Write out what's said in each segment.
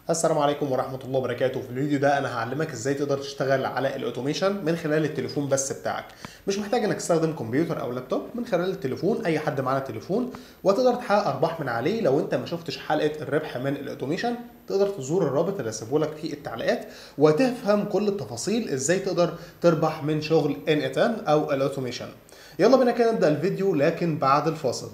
السلام عليكم ورحمة الله وبركاته في الفيديو ده انا هعلمك ازاي تقدر تشتغل على الاوتوميشن من خلال التليفون بس بتاعك مش محتاج انك تستخدم كمبيوتر او لابتوب من خلال التليفون اي حد معانا تليفون وتقدر تحقق ارباح من عليه لو انت ما شفتش حلقة الربح من الاوتوميشن تقدر تزور الرابط اللي هسيبه لك في التعليقات وتفهم كل التفاصيل ازاي تقدر تربح من شغل ان او الاوتوميشن يلا بينا كده نبدا الفيديو لكن بعد الفاصل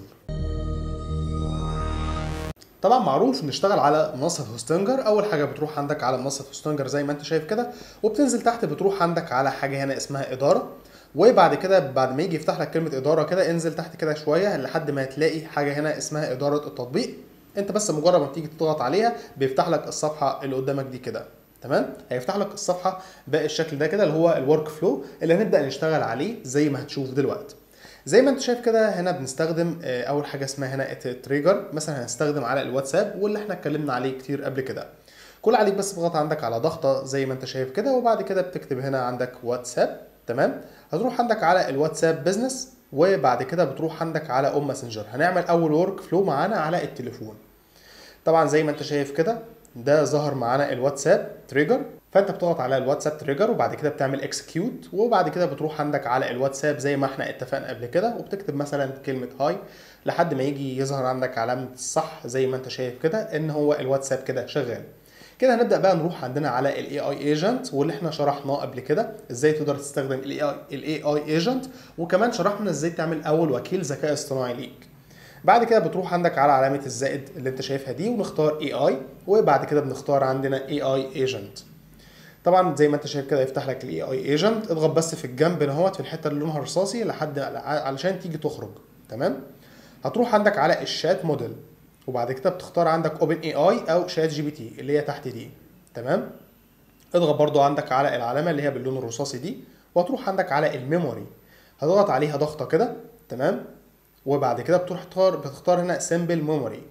طبعا معروف نشتغل على منصه هوستنجر اول حاجه بتروح عندك على منصه هوستنجر زي ما انت شايف كده وبتنزل تحت بتروح عندك على حاجه هنا اسمها اداره وبعد كده بعد ما يجي يفتح لك كلمه اداره كده انزل تحت كده شويه لحد ما تلاقي حاجه هنا اسمها اداره التطبيق انت بس مجرد ما تيجي تضغط عليها بيفتح لك الصفحه اللي قدامك دي كده تمام هيفتح لك الصفحه بالشكل ده كده اللي هو الورك فلو اللي هنبدا نشتغل عليه زي ما هتشوف دلوقتي زي ما انت شايف كده هنا بنستخدم اول حاجه اسمها هنا التريجر مثلا هنستخدم على الواتساب واللي احنا اتكلمنا عليه كتير قبل كده كل عليك بس تضغط عندك على ضغطه زي ما انت شايف كده وبعد كده بتكتب هنا عندك واتساب تمام هتروح عندك على الواتساب بزنس وبعد كده بتروح عندك على ام ماسنجر هنعمل اول ورك فلو معانا على التليفون طبعا زي ما انت شايف كده ده ظهر معانا الواتساب تريجر فانت بتضغط على الواتساب تريجر وبعد كده بتعمل اكسكيوت وبعد كده بتروح عندك على الواتساب زي ما احنا اتفقنا قبل كده وبتكتب مثلا كلمه هاي لحد ما يجي يظهر عندك علامه الصح زي ما انت شايف كده ان هو الواتساب كده شغال كده هنبدا بقى نروح عندنا على الاي اي ايجنت واللي احنا شرحناه قبل كده ازاي تقدر تستخدم الاي اي الاي اي ايجنت وكمان شرحنا ازاي تعمل اول وكيل ذكاء اصطناعي ليك بعد كده بتروح عندك على علامه الزائد اللي انت شايفها دي ونختار اي اي وبعد كده بنختار عندنا اي اي ايجنت طبعا زي ما انت شايف كده يفتح لك الاي اي ايجنت اضغط بس في الجنب اهوت في الحته اللي لونها رصاصي لحد علشان تيجي تخرج تمام هتروح عندك على الشات موديل وبعد كده بتختار عندك اوبن اي اي او شات جي بي تي اللي هي تحت دي تمام اضغط برضو عندك على العلامه اللي هي باللون الرصاصي دي وهتروح عندك على الميموري هتضغط عليها ضغطه كده تمام وبعد كده بتروح تختار بتختار هنا سمبل ميموري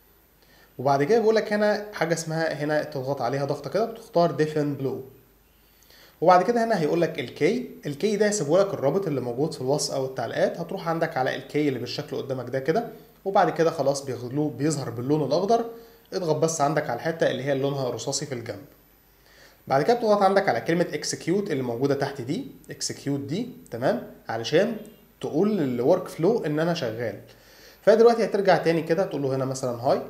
وبعد كده بيقول لك هنا حاجه اسمها هنا تضغط عليها ضغطه كده بتختار ديفن بلو وبعد كده هنا هيقول لك الكي الكي ده هيسيبه لك الرابط اللي موجود في الوصف او التعليقات هتروح عندك على الكي اللي بالشكل قدامك ده كده وبعد كده خلاص بيغلو بيظهر باللون الاخضر اضغط بس عندك على الحته اللي هي لونها رصاصي في الجنب بعد كده بتضغط عندك على كلمه اكسكيوت اللي موجوده تحت دي اكسكيوت دي تمام علشان تقول للورك فلو ان انا شغال فدلوقتي هترجع تاني كده تقول له هنا مثلا هاي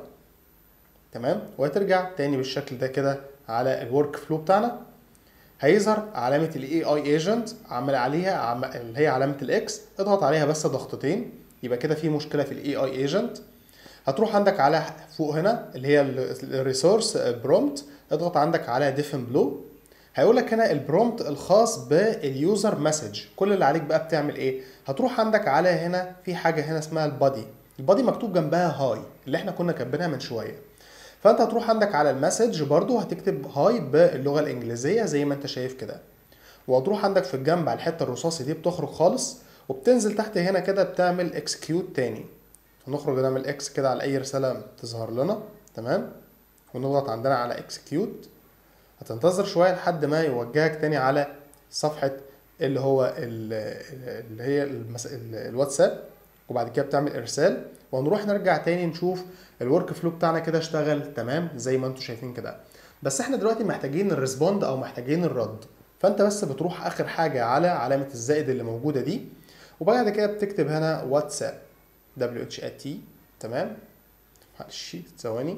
تمام وهترجع تاني بالشكل ده كده على الورك فلو بتاعنا هيظهر علامة الاي اي ايجنت عمل عليها عم... اللي هي علامة الاكس اضغط عليها بس ضغطتين يبقى كده في مشكلة في الاي اي ايجنت هتروح عندك على فوق هنا اللي هي الريسورس برومت اضغط عندك على ديفن بلو هيقول لك هنا البرومت الخاص باليوزر مسج كل اللي عليك بقى بتعمل ايه هتروح عندك على هنا في حاجه هنا اسمها البادي البادي مكتوب جنبها هاي اللي احنا كنا كاتبينها من شويه فانت هتروح عندك على المسج برضو هتكتب هاي باللغه الانجليزيه زي ما انت شايف كده وهتروح عندك في الجنب على الحته الرصاصي دي بتخرج خالص وبتنزل تحت هنا كده بتعمل اكسكيوت تاني هنخرج نعمل اكس كده على اي رساله تظهر لنا تمام ونضغط عندنا على اكسكيوت هتنتظر شويه لحد ما يوجهك تاني على صفحه اللي هو اللي هي المس... الواتساب وبعد كده بتعمل ارسال وهنروح نرجع تاني نشوف الورك فلو بتاعنا كده اشتغل تمام زي ما انتم شايفين كده بس احنا دلوقتي محتاجين الريسبوند او محتاجين الرد فانت بس بتروح اخر حاجه على علامه الزائد اللي موجوده دي وبعد كده بتكتب هنا واتساب دبليو اتش ا تي تمام معلش ثواني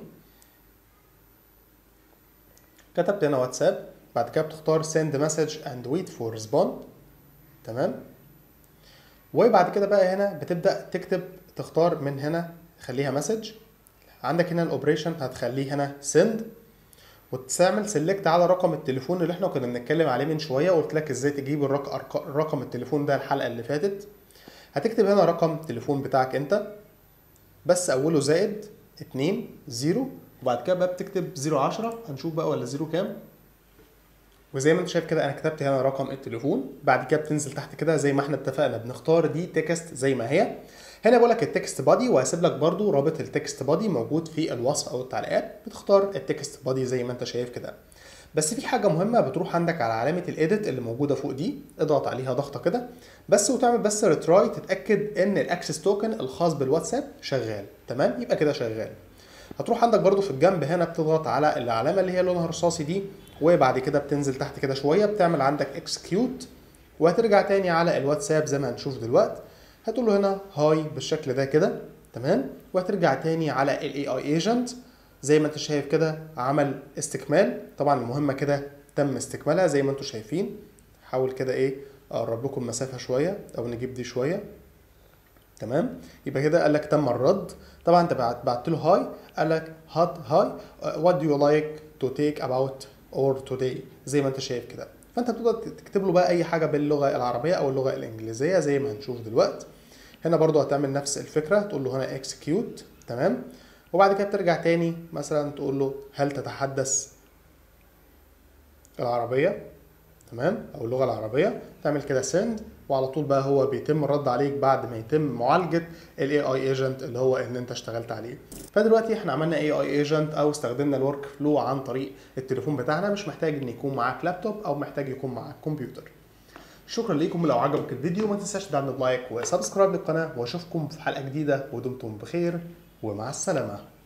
كتبت هنا واتساب بعد كده بتختار send message and wait for respond تمام وبعد كده بقى هنا بتبدا تكتب تختار من هنا خليها مسج عندك هنا الاوبريشن هتخليه هنا send وتعمل سيلكت على رقم التليفون اللي احنا كنا بنتكلم عليه من شويه وقلت لك ازاي تجيب الرق... رقم التليفون ده الحلقه اللي فاتت هتكتب هنا رقم التليفون بتاعك انت بس اوله زائد 2 0 وبعد كده بقى بتكتب 010 هنشوف بقى ولا 0 كام وزي ما انت شايف كده انا كتبت هنا رقم التليفون بعد كده بتنزل تحت كده زي ما احنا اتفقنا بنختار دي تكست زي ما هي هنا بقول لك التكست بادي وهسيب لك برده رابط التكست بادي موجود في الوصف او التعليقات بتختار التكست بادي زي ما انت شايف كده بس في حاجه مهمه بتروح عندك على علامه الايديت اللي موجوده فوق دي اضغط عليها ضغطه كده بس وتعمل بس ريتراي تتاكد ان الاكسس توكن الخاص بالواتساب شغال تمام يبقى كده شغال هتروح عندك برضو في الجنب هنا بتضغط على العلامه اللي هي لونها رصاصي دي وبعد كده بتنزل تحت كده شويه بتعمل عندك اكسكيوت وهترجع تاني على الواتساب زي ما هنشوف دلوقتي هتقول له هنا هاي بالشكل ده كده تمام وهترجع تاني على الاي اي ايجنت زي ما انت شايف كده عمل استكمال طبعا المهمه كده تم استكمالها زي ما انتم شايفين حاول كده ايه اقرب لكم مسافه شويه او نجيب دي شويه تمام يبقى كده قال لك تم الرد طبعا انت بعت, بعت له هاي قال لك هات هاي وات دو يو لايك تو تيك اباوت اور توداي زي ما انت شايف كده فانت بتقدر تكتب له بقى اي حاجه باللغه العربيه او اللغه الانجليزيه زي ما هنشوف دلوقتي هنا برضو هتعمل نفس الفكره تقول له هنا اكسكيوت تمام وبعد كده بترجع تاني مثلا تقول له هل تتحدث العربيه تمام او اللغه العربيه تعمل كده سند وعلى طول بقى هو بيتم الرد عليك بعد ما يتم معالجه الاي اي ايجنت اللي هو ان انت اشتغلت عليه فدلوقتي احنا عملنا اي اي ايجنت او استخدمنا الورك فلو عن طريق التليفون بتاعنا مش محتاج ان يكون معاك لابتوب او محتاج يكون معاك كمبيوتر شكرا ليكم لو عجبك الفيديو ما تنساش تدعمنا بلايك وسبسكرايب للقناه واشوفكم في حلقه جديده ودمتم بخير ومع السلامه